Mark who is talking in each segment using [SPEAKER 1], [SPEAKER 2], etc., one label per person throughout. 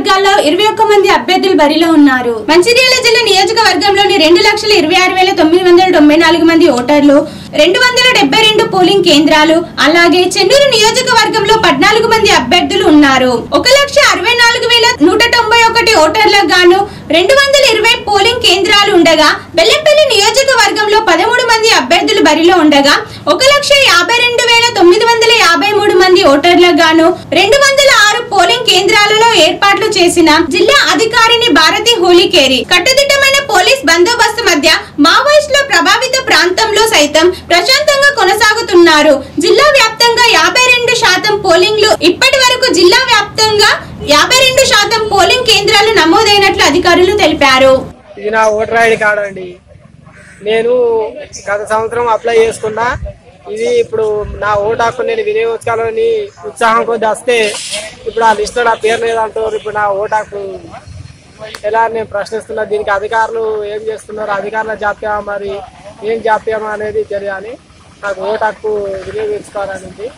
[SPEAKER 1] నియోజకవర్గాల్లో ఇరవై ఒక్క మంది అభ్యర్థులు బరిలో ఉన్నారు మంచిర్యాల జిల్లా నియోజకవర్గంలోని రెండు లక్షల ఇరవై ఆరు వేల తొమ్మిది వందల తొంభై నాలుగు మంది ఓటర్లు రెండు వందల డెబ్బై రెండు పోలింగ్ కేంద్రాలు అలాగే చెన్నూరు నియోజకవర్గంలో పద్నాలుగు మంది అభ్యర్థులు ఉన్నారు ఒక లక్ష అరవై నాలుగు వేల నూట తొంభై ఒకటి ఓటర్లకు గాను రెండు వందల ఇరవై పోలింగ్ కేంద్రాలు ఉండగా బెల్లంపల్లి నియోజకవర్గంలో పదమూడు మంది అభ్యర్థులు బరిలో ఉండగా ఒక లక్ష యాభై రెండు వేల తొమ్మిది వందల యాభై మూడు మంది ఓటర్లకు గాను రెండు వందల ఆరు పోలింగ్ కేంద్రాలలో ఏర్పాట్లు చేసిన జిల్లా అధికారిని భారతి హోలీకేరి కట్టుదిట్టమైన పోలీస్ బందోబస్తు మధ్య మావోయిస్టుల ప్రభావిత ప్రాంతంలో సైతం ప్రశాంతంగా కొనసాగుతున్నారు జిల్లా వ్యాప్తంగా యాభై రెండు శాతం పోలింగ్లు ఇప్పటి వరకు జిల్లా వ్యాప్తంగా యాభై రెండు శాతం పోలింగ్ కేంద్రాలు నమోదైనట్లు అధికారులు తెలిపారు
[SPEAKER 2] ఇది నా ఓటర్ ఐడి కార్డు అండి నేను గత సంవత్సరం అప్లై చేసుకున్నా ఇది ఇప్పుడు నా ఓటు హక్కు నేను వినియోగించుకోవాలని ఉత్సాహం కొద్ది వస్తే ఇప్పుడు ఆ లిస్టులో నా పేరు లేదంటారు ఇప్పుడు నా ఓటు హక్కు ఎలా అని నేను ప్రశ్నిస్తున్నా దీనికి అధికారులు ఏం చేస్తున్నారు అధికారుల జాప్యమా మరి ఏం జాప్యమా అనేది తెలియాలి నాకు ఓటు హక్కు వినియోగించుకోవాలని ఉంది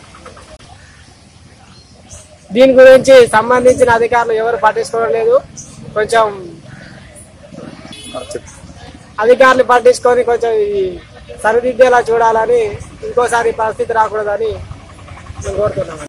[SPEAKER 2] దీని గురించి సంబంధించిన అధికారులు ఎవరు పట్టించుకోవడం లేదు కొంచెం అధికారులు పట్టించుకొని కొంచెం ఇది సరిదిద్దేలా చూడాలని ఇంకోసారి ఈ పరిస్థితి రాకూడదని నేను కోరుతున్నాను